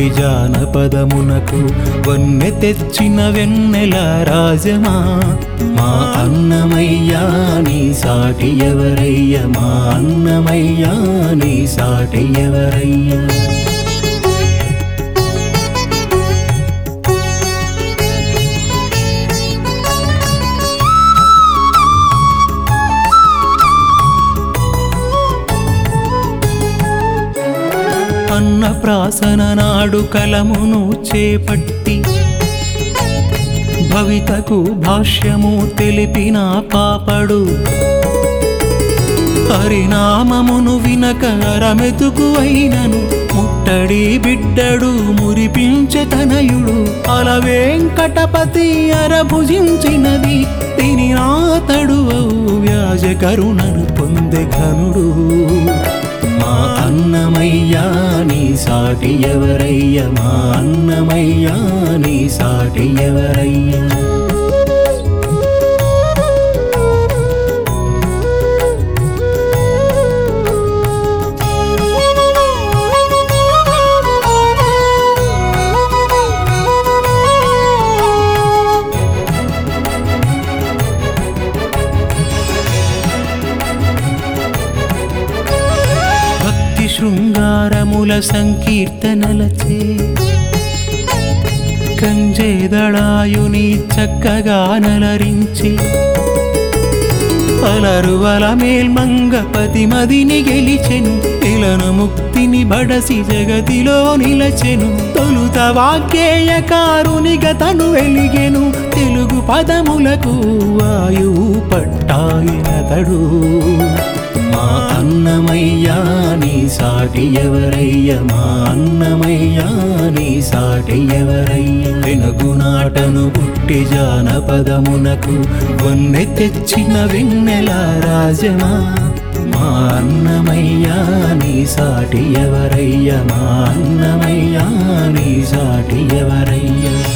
పుట్టి జానపదమునకు వన్నె తెచ్చిన వెన్నెల రాజమా మా అన్నమయ్యా నీ సాటి ఎవరయ్య మా అన్నమయ్యా నీ సాటి ఎవరయ్యా అన్న ప్రాసన నాడు కలమును చేపట్టి భవితకు భాష్యము తెలిపిన పాపడు హరినామమును వినక రమెతుకు అయినను ముట్టడి బిడ్డడు మురిపించే తనయుడు అల వెంకటపతి అరభుజించినది తిని నాతడు వ్యాజ కరుణను పొందె ఘనుడు మా అన్నమయ్యా నీ సాటి ఎవరయ్య మా అన్నమయ్యా నీ సాటి ఎవరయ్యా భక్తి శృంగారముల సంకీర్తనలచే కంజేదళాయుని చక్కగా నలరించి అలరువల మేల్మంగ పతిమదిని గెలిచెను ఇలను ముక్తిని బడసి జగతిలో నిలచెను తొలుత వాగ్గేయకారునిగ తను వెలిగెను తెలుగు పదములకు వాయువు పట్టాయినతడు మా అన్నమయ్యా నీ సాటి ఎవరయ్య మా అన్నమయ్యా నీ సాటి ఎవరయ్య వెనుగునాటను పుట్టి జానపదమునకు వన్నె తెచ్చిన వెన్నెల రాజమా మా అన్నమయ్యా నీ సాటి ఎవరయ్య మా అన్నమయ్యా నీ సాటి ఎవరయ్య